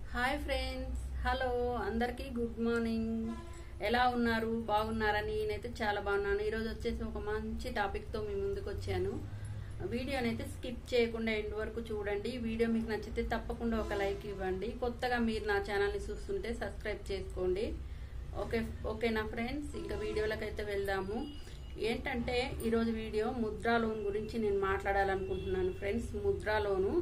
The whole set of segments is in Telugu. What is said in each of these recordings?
హాయ్ ఫ్రెండ్స్ హలో అందరికీ గుడ్ మార్నింగ్ ఎలా ఉన్నారు బాగున్నారని నేనైతే చాలా బాగున్నాను ఈరోజు వచ్చేసి ఒక మంచి టాపిక్తో మీ ముందుకు వచ్చాను వీడియోని అయితే స్కిప్ చేయకుండా ఎండ్ వరకు చూడండి వీడియో మీకు నచ్చితే తప్పకుండా ఒక లైక్ ఇవ్వండి కొత్తగా మీరు నా ఛానల్ని చూస్తుంటే సబ్స్క్రైబ్ చేసుకోండి ఓకే ఓకేనా ఫ్రెండ్స్ ఇంకా వీడియోలకు అయితే వెళ్దాము ఏంటంటే ఈరోజు వీడియో ముద్రా లోన్ గురించి నేను మాట్లాడాలనుకుంటున్నాను ఫ్రెండ్స్ ముద్రా లోను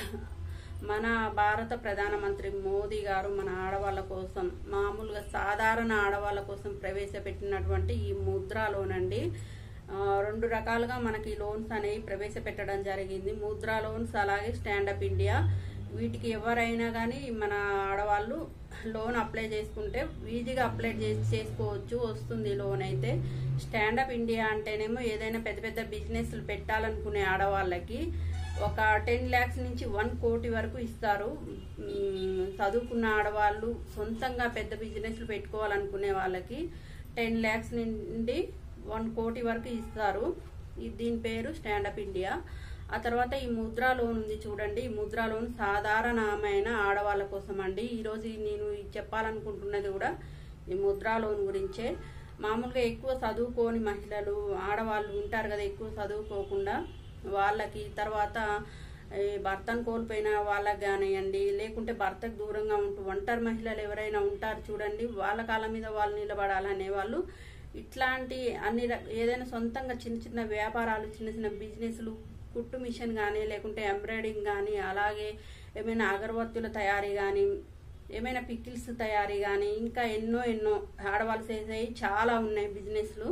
మన భారత ప్రధానమంత్రి మోదీ గారు మన ఆడవాళ్ళ కోసం మామూలుగా సాధారణ ఆడవాళ్ళ కోసం ప్రవేశపెట్టినటువంటి ఈ ముద్రా లోన్ అండి ఆ, రెండు రకాలుగా మనకి లోన్స్ అనేవి ప్రవేశపెట్టడం జరిగింది ముద్రా లోన్స్ అలాగే స్టాండప్ ఇండియా వీటికి ఎవరైనా కానీ మన ఆడవాళ్ళు లోన్ అప్లై చేసుకుంటే ఈజీగా అప్లై చేసి చేసుకోవచ్చు వస్తుంది లోన్ అయితే స్టాండప్ ఇండియా అంటేనేమో ఏదైనా పెద్ద పెద్ద బిజినెస్లు పెట్టాలనుకునే ఆడవాళ్ళకి ఒక టెన్ ల్యాక్స్ నుంచి వన్ కోటి వరకు ఇస్తారు మ్, చదువుకున్న ఆడవాళ్ళు సొంతంగా పెద్ద బిజినెస్లు పెట్టుకోవాలనుకునే వాళ్ళకి టెన్ ల్యాక్స్ నుండి వన్ కోటి వరకు ఇస్తారు ఈ- దీని పేరు స్టాండప్ ఇండియా ఆ తర్వాత ఈ ముద్రా లోన్ ఉంది చూడండి ఈ ముద్రా లోన్ సాధారణమైన ఆడవాళ్ళ కోసం అండి ఈరోజు నేను ఈ చెప్పాలనుకుంటున్నది కూడా ఈ ముద్రా లోన్ గురించే మామూలుగా ఎక్కువ చదువుకోని మహిళలు ఆడవాళ్ళు ఉంటారు కదా ఎక్కువ చదువుకోకుండా వాళ్ళకి తర్వాత ఈ భర్తను కోల్పోయిన వాళ్ళకి కానివ్వండి లేకుంటే భర్తకు దూరంగా ఉంటూ ఒంటరి మహిళలు ఎవరైనా ఉంటారు చూడండి వాళ్ళ కాళ్ళ మీద వాళ్ళు నిలబడాలనే వాళ్ళు ఇట్లాంటి అన్ని రక- ఏదైనా సొంతంగా చిన్న చిన్న వ్యాపారాలు చిన్న చిన్న బిజినెస్లు కుట్టు మిషన్ కానీ లేకుంటే ఎంబ్రాయిడింగ్ కానీ అలాగే ఏమైనా అగరబత్తుల తయారీ కానీ ఏమైనా పికిల్స్ తయారీ కానీ ఇంకా ఎన్నో ఎన్నో ఆడవాళ్ళు చేసేవి చాలా ఉన్నాయి బిజినెస్లు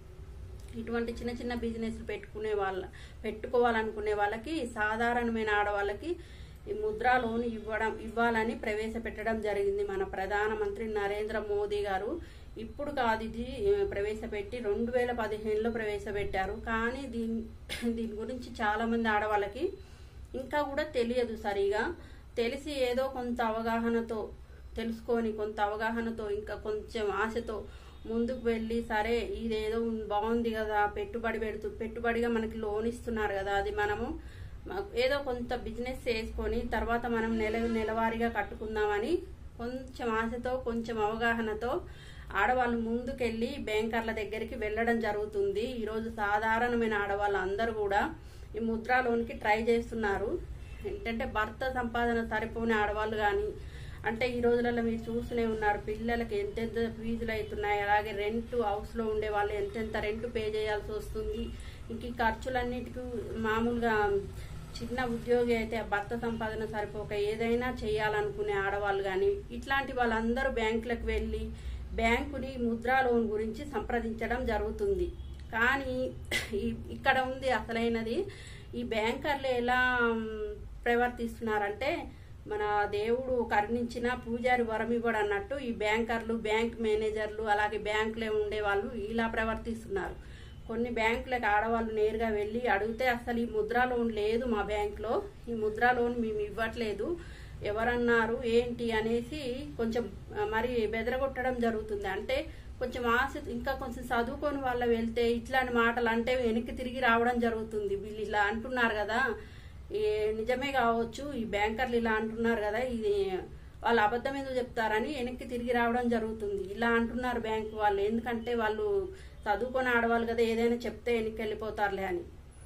ఇటువంటి చిన్న చిన్న బిజినెస్లు పెట్టుకునే వాళ్ళ పెట్టుకోవాలనుకునే వాళ్ళకి సాధారణమైన ఆడవాళ్ళకి ఈ ముద్రా లోన్ ఇవ్వడం ఇవ్వాలని ప్రవేశపెట్టడం జరిగింది మన ప్రధానమంత్రి నరేంద్ర మోదీ గారు ఇప్పుడు కాదు ఇది ఏ, ప్రవేశపెట్టి రెండు వేల పదిహేనులో ప్రవేశపెట్టారు కానీ దీని దీని గురించి చాలా మంది ఆడవాళ్ళకి ఇంకా కూడా తెలియదు సరిగా తెలిసి ఏదో కొంత అవగాహనతో తెలుసుకొని కొంత అవగాహనతో ఇంకా కొంచెం ఆశతో ముందుకు వెళ్ళి సరే ఇదేదో ఉం- బాగుంది కదా పెట్టుబడి పెడుతూ పెట్టుబడిగా మనకి లోన్ ఇస్తున్నారు కదా అది మనము మ- ఏదో కొంత బిజినెస్ చేసుకొని తర్వాత మనం నెల నెలవారీగా కట్టుకుందామని కొంచెం ఆశతో కొంచెం అవగాహనతో ఆడవాళ్ళు ముందుకెళ్ళి బ్యాంకర్ల దగ్గరికి వెళ్ళడం జరుగుతుంది ఈరోజు సాధారణమైన ఆడవాళ్ళు అందరూ కూడా ఈ ముద్రా లోన్కి ట్రై చేస్తున్నారు ఏంటంటే భర్త సంపాదన సరిపోని ఆడవాళ్ళు కానీ అంటే ఈ రోజులలో మీరు చూస్తూనే ఉన్నారు పిల్లలకి ఎంతెంత ఫీజులు అవుతున్నాయి అలాగే రెంట్ హౌస్లో ఉండే వాళ్ళు ఎంతెంత రెంట్ పే చేయాల్సి వస్తుంది ఇంక ఈ ఖర్చులన్నిటికీ మామూలుగా చిన్న ఉద్యోగి అయితే ఆ భర్త సంపాదన సరిపోక ఏదైనా చేయాలనుకునే ఆడవాళ్ళు కానీ ఇట్లాంటి వాళ్ళందరూ బ్యాంకులకు వెళ్ళి బ్యాంకుని ముద్రా లోన్ గురించి సంప్రదించడం జరుగుతుంది కానీ ఈ- ఇక్కడ ఉంది అసలైనది ఈ బ్యాంకర్లు ఎలా మ్, ప్రవర్తిస్తున్నారంటే మన దేవుడు కరుణించిన పూజారి వరం ఇవ్వడు అన్నట్టు ఈ బ్యాంకర్లు బ్యాంక్ మేనేజర్లు అలాగే బ్యాంకులో ఉండే వాళ్ళు ఇలా ప్రవర్తిస్తున్నారు కొన్ని బ్యాంకులకు ఆడవాళ్ళు నేరుగా వెళ్ళి అడిగితే అసలు ఈ ముద్రా లోన్ లేదు మా బ్యాంక్లో ఈ ముద్రా లోన్ మేము ఇవ్వట్లేదు ఎవరన్నారు ఏంటి అనేసి కొంచెం ఆ, మరి బెదరగొట్టడం జరుగుతుంది అంటే కొంచెం ఆశ ఇంకా కొంచెం చదువుకొని వాళ్ళ వెళ్తే ఇట్లాంటి మాటలు అంటే వెనక్కి తిరిగి రావడం జరుగుతుంది వీళ్ళు ఇలా అంటున్నారు కదా ఈ నిజమే కావచ్చు ఈ బ్యాంకర్లు ఇలా అంటున్నారు కదా ఇది వాళ్ళు అబద్ధం ఎందుకు చెప్తారని వెనక్కి తిరిగి రావడం జరుగుతుంది ఇలా అంటున్నారు బ్యాంకు వాళ్ళు ఎందుకంటే వాళ్ళు చదువుకొని ఆడవాళ్ళు కదా ఏదైనా చెప్తే వెనక్కి వెళ్ళిపోతారులే అని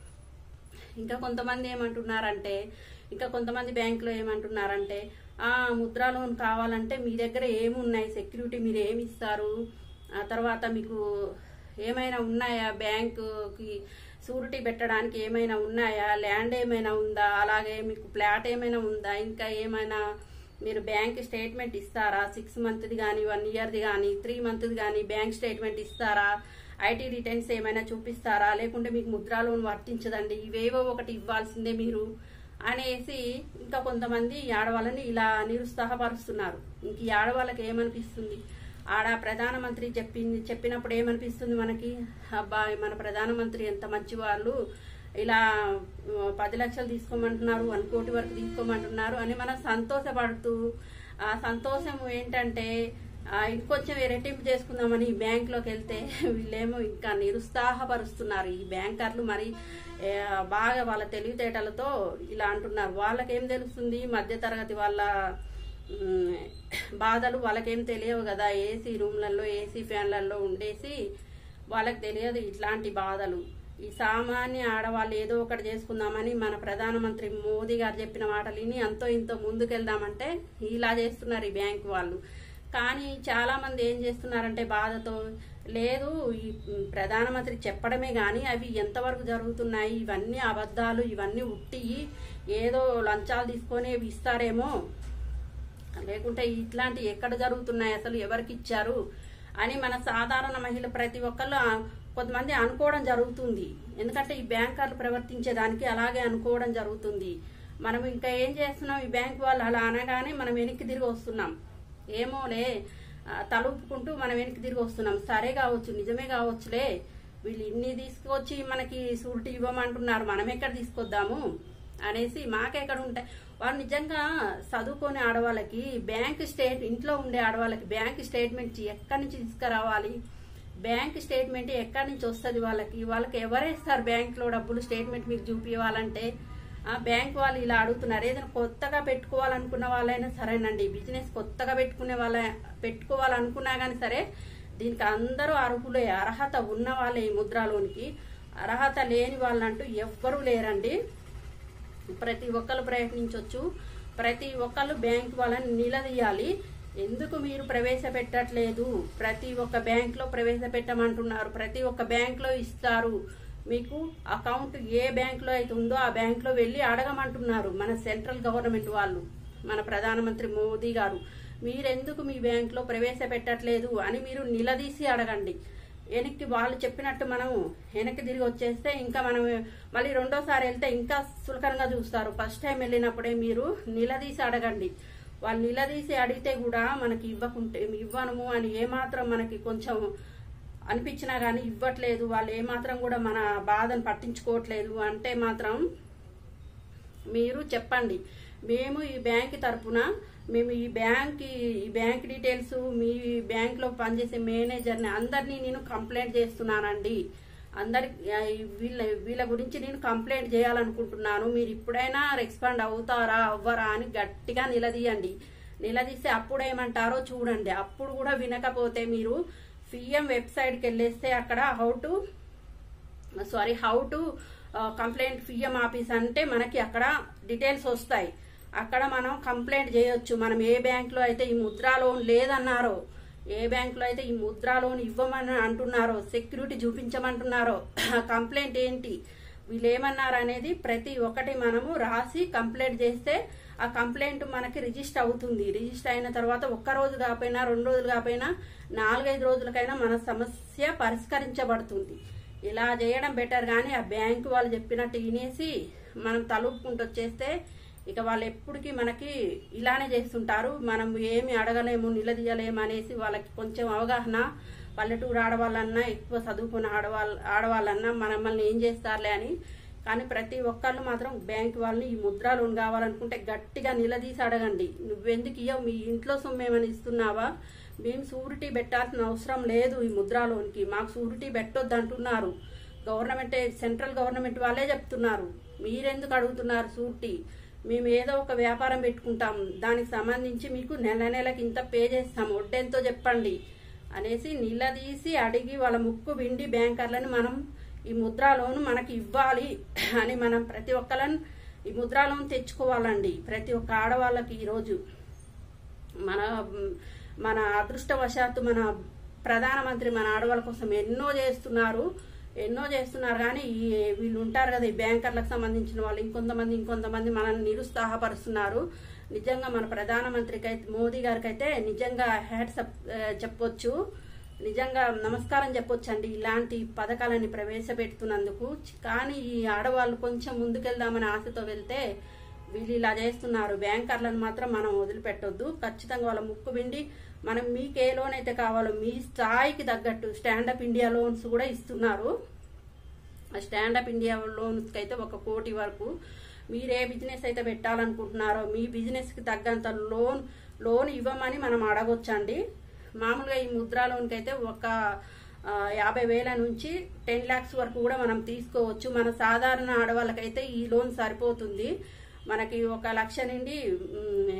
ఇంకా కొంతమంది ఏమంటున్నారంటే ఇంకా కొంతమంది బ్యాంకులో ఏమంటున్నారంటే ఆ ముద్రా లోన్ కావాలంటే మీ దగ్గర ఏమున్నాయి సెక్యూరిటీ మీరు ఏమి ఇస్తారు ఆ తర్వాత మీకు ఏమైనా ఉన్నాయా బ్యాంకుకి షూరిటీ పెట్టడానికి ఏమైనా ఉన్నాయా ల్యాండ్ ఏమైనా ఉందా అలాగే మీకు ఫ్లాట్ ఏమైనా ఉందా ఇంకా ఏమైనా మీరు బ్యాంక్ స్టేట్మెంట్ ఇస్తారా సిక్స్ మంత్ది కానీ వన్ ఇయర్ది కానీ త్రీ మంత్ది కానీ బ్యాంక్ స్టేట్మెంట్ ఇస్తారా ఐటీ రిటర్న్స్ ఏమైనా చూపిస్తారా లేకుంటే మీకు ముద్రా లోన్ వర్తించదండి ఇవేవో ఒకటి ఇవ్వాల్సిందే మీరు అనేసి ఇంకా కొంతమంది ఈ ఆడవాళ్ళని ఇలా నిరుత్సాహపరుస్తున్నారు ఇంక ఈ ఆడవాళ్ళకి ఏమనిపిస్తుంది ఆడ ప్రధానమంత్రి చెప్పింది చెప్పినప్పుడు ఏమనిపిస్తుంది మనకి అబ్బా మన ప్రధానమంత్రి ఎంత మంచి వాళ్ళు ఇలా ఆ, పది లక్షలు తీసుకోమంటున్నారు వన్ కోటి వరకు తీసుకోమంటున్నారు అని మనం సంతోషపడుతూ ఆ సంతోషం ఏంటంటే ఆ, ఇంకొంచెం రెట్టింపు చేసుకుందామని ఈ బ్యాంకులోకి వెళ్తే వీళ్ళేమో ఇంకా నిరుత్సాహపరుస్తున్నారు ఈ బ్యాంకర్లు మరి ఏ, బాగా వాళ్ళ తెలివితేటలతో ఇలా అంటున్నారు వాళ్ళకేం తెలుస్తుంది మధ్యతరగతి వాళ్ళ ఉమ్, బాధలు వాళ్ళకేం తెలియవు కదా ఏసీ రూమ్లలో ఏసీ ఫ్యాన్లలో ఉండేసి వాళ్ళకి తెలియదు ఇట్లాంటి బాధలు ఈ సామాన్య ఆడవాళ్ళు ఏదో ఒకటి చేసుకుందామని మన ప్రధానమంత్రి మోదీ గారు చెప్పిన మాటలు విని అంతో ఇంతో ముందుకెళ్దామంటే ఇలా చేస్తున్నారు ఈ బ్యాంక్ వాళ్ళు కానీ చాలా మంది ఏం చేస్తున్నారంటే బాధతో లేదు ఈ ప్రధానమంత్రి చెప్పడమే కానీ అవి ఎంతవరకు జరుగుతున్నాయి ఇవన్నీ అబద్ధాలు ఇవన్నీ ఉట్టి ఏదో లంచాలు తీసుకొని ఇవి ఇస్తారేమో లేకుంటే ఇట్లాంటి ఎక్కడ జరుగుతున్నాయి అసలు ఎవరికి ఇచ్చారు అని మన సాధారణ మహిళ ప్రతి ఒక్కళ్ళు ఆ- కొంతమంది అనుకోవడం జరుగుతుంది ఎందుకంటే ఈ బ్యాంకర్లు ప్రవర్తించేదానికి అలాగే అనుకోవడం జరుగుతుంది మనం ఇంకా ఏం చేస్తున్నాం ఈ బ్యాంక్ వాళ్ళు అలా అనగానే మనం వెనక్కి తిరిగి వస్తున్నాం ఏమోలే ఆ, తలుపుకుంటూ మనం వెనక్కి తిరిగి వస్తున్నాం సరే కావచ్చు నిజమే కావచ్చులే వీళ్ళు ఇన్ని తీసుకొచ్చి మనకి సూరిటీ ఇవ్వమంటున్నారు మనం ఎక్కడ తీసుకొద్దాము అనేసి మాకెక్కడ ఉంటాయి వారు నిజంగా చదువుకొని ఆడవాళ్ళకి బ్యాంక్ స్టేట్ ఇంట్లో ఉండే ఆడవాళ్ళకి బ్యాంక్ స్టేట్మెంట్ ఎక్కడి నుంచి తీసుకురావాలి బ్యాంక్ స్టేట్మెంట్ ఎక్కడి నుంచి వస్తుంది వాళ్ళకి వాళ్ళకి ఎవరేస్తారు బ్యాంక్లో డబ్బులు స్టేట్మెంట్ మీకు చూపించాలంటే ఆ బ్యాంక్ వాళ్ళు ఇలా అడుగుతున్నారు ఏదైనా కొత్తగా పెట్టుకోవాలనుకున్న వాళ్ళైనా సరేనండి బిజినెస్ కొత్తగా పెట్టుకునే వాళ్ళ పెట్టుకోవాలనుకున్నా కానీ సరే దీనికి అందరూ అర్హులే అర్హత ఉన్న వాళ్ళే ఈ ముద్రాలోనికి అర్హత లేని వాళ్ళంటూ ఎవ్వరూ లేరండి ప్రతి ఒక్కరు ప్రయత్నించవచ్చు ప్రతి ఒక్కరు బ్యాంక్ వాళ్ళని నిలదీయాలి ఎందుకు మీరు ప్రవేశపెట్టట్లేదు ప్రతి ఒక్క బ్యాంక్లో ప్రవేశపెట్టమంటున్నారు ప్రతి ఒక్క బ్యాంక్లో ఇస్తారు మీకు అకౌంట్ ఏ బ్యాంక్లో అయితే ఉందో ఆ బ్యాంక్లో వెళ్ళి అడగమంటున్నారు మన సెంట్రల్ గవర్నమెంట్ వాళ్ళు మన ప్రధానమంత్రి మోదీ గారు మీరెందుకు మీ బ్యాంక్లో ప్రవేశపెట్టట్లేదు అని మీరు నిలదీసి అడగండి వెనక్కి వాళ్ళు చెప్పినట్టు మనం వెనక్కి తిరిగి వచ్చేస్తే ఇంకా మనం మళ్ళీ రెండోసారి వెళ్తే ఇంకా సులకనగా చూస్తారు ఫస్ట్ టైం వెళ్ళినప్పుడే మీరు నిలదీసి అడగండి వాళ్ళు నిలదీసి అడిగితే కూడా మనకి ఇవ్వకుంటే ఇవ్వను అని ఏమాత్రం మనకి కొంచెం అనిపించినా కానీ ఇవ్వట్లేదు వాళ్ళు ఏమాత్రం కూడా మన బాధను పట్టించుకోవట్లేదు అంటే మాత్రం మీరు చెప్పండి మేము ఈ బ్యాంక్ తరపున మేము ఈ బ్యాంక్ ఈ బ్యాంక్ డీటెయిల్స్ మీ బ్యాంక్లో పనిచేసే మేనేజర్ని అందరినీ నేను కంప్లైంట్ చేస్తున్నానండి అందరి ఆ, వీళ్ళ వీళ్ళ గురించి నేను కంప్లైంట్ చేయాలనుకుంటున్నాను మీరు ఇప్పుడైనా రెస్పాండ్ అవుతారా అవ్వరా అని గట్టిగా నిలదీయండి నిలదీస్తే అప్పుడు ఏమంటారో చూడండి అప్పుడు కూడా వినకపోతే మీరు పిఎం వెబ్సైట్కి వెళ్ళేస్తే అక్కడ how to sorry how to complaint PM office అంటే మనకి అక్కడ డీటెయిల్స్ వస్తాయి అక్కడ మనం కంప్లైంట్ చేయొచ్చు మనం ఏ బ్యాంక్లో అయితే ఈ ముద్రా లోన్ లేదన్నారో ఏ బ్యాంక్లో అయితే ఈ ముద్రా లోన్ ఇవ్వమని అంటున్నారో సెక్యూరిటీ చూపించమంటున్నారో కంప్లైంట్ ఏంటి వీళ్ళు ఏమన్నారు అనేది ప్రతి ఒక్కటి మనము రాసి కంప్లైంట్ చేస్తే ఆ కంప్లైంట్ మనకి రిజిస్టర్ అవుతుంది రిజిస్టర్ అయిన తర్వాత ఒక్క రోజు కాకపోయినా రెండు రోజులు కాకపోయినా నాలుగైదు రోజులకైనా మన సమస్య పరిష్కరించబడుతుంది ఇలా చేయడం బెటర్ కానీ ఆ బ్యాంకు వాళ్ళు చెప్పినట్టు వినేసి మనం తలుపుకుంటూ వచ్చేస్తే ఇక వాళ్ళు ఎప్పటికీ మనకి ఇలానే చేస్తుంటారు మనం ఏమి అడగలేము నిలదీయలేము అనేసి వాళ్ళకి కొంచెం అవగాహన పల్లెటూరు ఆడవాళ్ళన్నా ఎక్కువ చదువుకున్న ఆడవాళ్ళ ఆడవాళ్ళన్నా మనల్ని ఏం చేస్తారులే అని కానీ ప్రతి ఒక్కళ్ళు మాత్రం బ్యాంక్ వాళ్ళని ఈ ముద్రా లోన్ కావాలనుకుంటే గట్టిగా నిలదీసి అడగండి నువ్వెందుకు ఇయ్యవు మీ ఇంట్లో సొమ్ము ఏమైనా ఇస్తున్నావా మేము సూరిటీ పెట్టాల్సిన అవసరం లేదు ఈ ముద్రా లోన్కి మాకు సూరిటీ పెట్టొద్దు అంటున్నారు గవర్నమెంట్ సెంట్రల్ గవర్నమెంట్ వాళ్ళే చెప్తున్నారు మీరెందుకు అడుగుతున్నారు సూరిటీ మేము ఏదో ఒక వ్యాపారం పెట్టుకుంటాం దానికి సంబంధించి మీకు నెల నెలకి ఇంత పే చేస్తాం వడ్డెంతో చెప్పండి అనేసి నిలదీసి అడిగి వాళ్ళ ముక్కు విండి బ్యాంకర్లని మనం ఈ ముద్రా లోన్ మనకి ఇవ్వాలి అని మనం ప్రతి ఒక్కళ్ళని ఈ ముద్రా లోన్ తెచ్చుకోవాలండి ప్రతి ఒక్క ఆడవాళ్ళకి ఈరోజు మన మన అదృష్టవశాత్తు మన ప్రధానమంత్రి మన ఆడవాళ్ళ కోసం ఎన్నో చేస్తున్నారు ఎన్నో చేస్తున్నారు కానీ ఈ వీళ్ళు ఉంటారు కదా ఈ బ్యాంకర్లకు సంబంధించిన వాళ్ళు ఇంకొంతమంది ఇంకొంతమంది మనల్ని నిరుత్సాహపరుస్తున్నారు నిజంగా మన ప్రధానమంత్రికి అయితే మోదీ గారికి అయితే నిజంగా హ్యాట్సప్ చెప్పొచ్చు నిజంగా నమస్కారం చెప్పొచ్చు అండి ఇలాంటి పథకాలని ప్రవేశపెడుతున్నందుకు కానీ ఈ ఆడవాళ్ళు కొంచెం ముందుకెళ్దామని ఆశతో వెళ్తే వీళ్ళు ఇలా చేస్తున్నారు బ్యాంకర్లను మాత్రం మనం వదిలిపెట్టొద్దు ఖచ్చితంగా వాళ్ళ ముక్కు పిండి మనం మీకు ఏ లోన్ అయితే కావాలో మీ స్థాయికి తగ్గట్టు స్టాండప్ ఇండియా లోన్స్ కూడా ఇస్తున్నారు ఆ స్టాండప్ ఇండియా లోన్స్కి అయితే ఒక కోటి వరకు మీరు ఏ బిజినెస్ అయితే పెట్టాలనుకుంటున్నారో మీ బిజినెస్కి తగ్గంత లోన్ లోన్ ఇవ్వమని మనం అడగొచ్చండి మామూలుగా ఈ ముద్రా లోన్కి అయితే ఒక ఆ, యాభై వేల నుంచి టెన్ ల్యాక్స్ వరకు కూడా మనం తీసుకోవచ్చు మన సాధారణ ఆడవాళ్ళకైతే ఈ లోన్ సరిపోతుంది మనకి ఒక లక్ష నుండి మ్, ఒక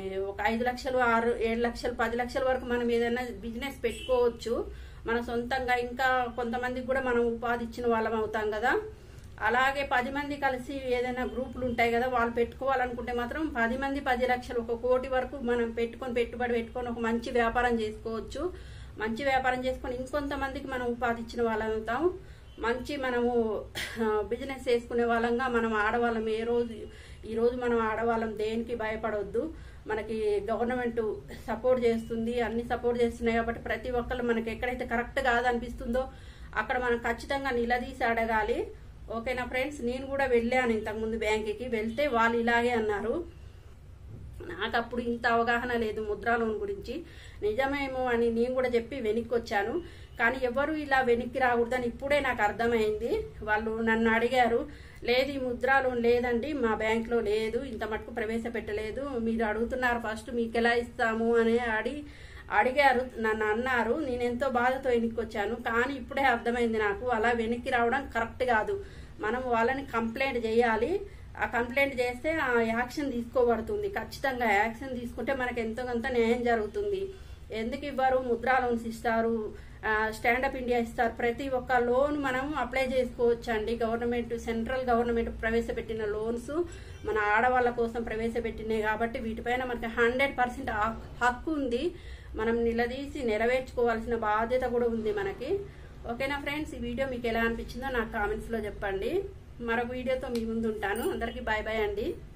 ఐదు లక్షలు ఆరు ఏడు లక్షలు పది లక్షల వరకు మనం ఏదైనా బిజినెస్ పెట్టుకోవచ్చు మన సొంతంగా ఇంకా కొంతమందికి కూడా మనం ఉపాధి ఇచ్చిన వాళ్ళం అవుతాం కదా అలాగే పది మంది కలిసి ఏదైనా గ్రూపులు ఉంటాయి కదా వాళ్ళు పెట్టుకోవాలనుకుంటే మాత్రం పది మంది పది లక్షలు ఒక కోటి వరకు మనం పెట్టుకొని పెట్టుబడి పెట్టుకొని ఒక మంచి వ్యాపారం చేసుకోవచ్చు మంచి వ్యాపారం చేసుకొని ఇంకొంతమందికి మనం ఉపాధి ఇచ్చిన వాళ్ళం అవుతాం మంచి మనము బిజినెస్ చేసుకునే వాళ్ళంగా మనం ఆడవాళ్ళం ఏ రోజు ఈ రోజు మనం ఆడవాళ్ళం దేనికి భయపడవద్దు మనకి గవర్నమెంట్ సపోర్ట్ చేస్తుంది అన్ని సపోర్ట్ చేస్తున్నాయి కాబట్టి ప్రతి ఒక్కళ్ళు మనకి ఎక్కడైతే కరెక్ట్ కాదనిపిస్తుందో అక్కడ మనం ఖచ్చితంగా నిలదీసి అడగాలి ఓకేనా ఫ్రెండ్స్ నేను కూడా వెళ్ళాను ఇంతకుముందు బ్యాంకుకి వెళ్తే వాళ్ళు ఇలాగే అన్నారు నాకు అప్పుడు ఇంత అవగాహన లేదు ముద్రా లోన్ గురించి నిజమేమో అని నేను కూడా చెప్పి వెనక్కి వచ్చాను కానీ ఎవరు ఇలా వెనక్కి రాకూడదని ఇప్పుడే నాకు అర్థమైంది వాళ్ళు నన్ను అడిగారు లేదు ఈ ముద్రా లోన్ లేదండి మా బ్యాంక్లో లేదు ఇంత మటుకు ప్రవేశపెట్టలేదు మీరు అడుగుతున్నారు ఫస్ట్ మీకు ఎలా ఇస్తాము అని అడి అడిగారు నన్ను అన్నారు నేను ఎంతో బాధతో వెనక్కి వచ్చాను కానీ ఇప్పుడే అర్థమైంది నాకు అలా వెనక్కి రావడం కరెక్ట్ కాదు మనం వాళ్ళని కంప్లైంట్ చేయాలి ఆ కంప్లైంట్ చేస్తే ఆ యాక్షన్ తీసుకోబడుతుంది ఖచ్చితంగా యాక్షన్ తీసుకుంటే మనకు ఎంతో కొంత న్యాయం జరుగుతుంది ఎందుకు ఇవ్వరు ముద్రా లోన్స్ ఇస్తారు స్టాండప్ ఇండియా ఇస్తారు ప్రతి ఒక్క లోన్ మనం అప్లై చేసుకోవచ్చు అండి గవర్నమెంట్ సెంట్రల్ గవర్నమెంట్ ప్రవేశపెట్టిన లోన్స్ మన ఆడవాళ్ళ కోసం ప్రవేశపెట్టినాయి కాబట్టి వీటిపైన మనకి హండ్రెడ్ పర్సెంట్ హక్కు ఉంది మనం నిలదీసి నెరవేర్చుకోవాల్సిన బాధ్యత కూడా ఉంది మనకి ఓకేనా ఫ్రెండ్స్ ఈ వీడియో మీకు ఎలా అనిపించిందో నాకు కామెంట్స్లో చెప్పండి మరొక వీడియోతో మీ ముందు ఉంటాను అందరికీ బాయ్ బాయ్ అండి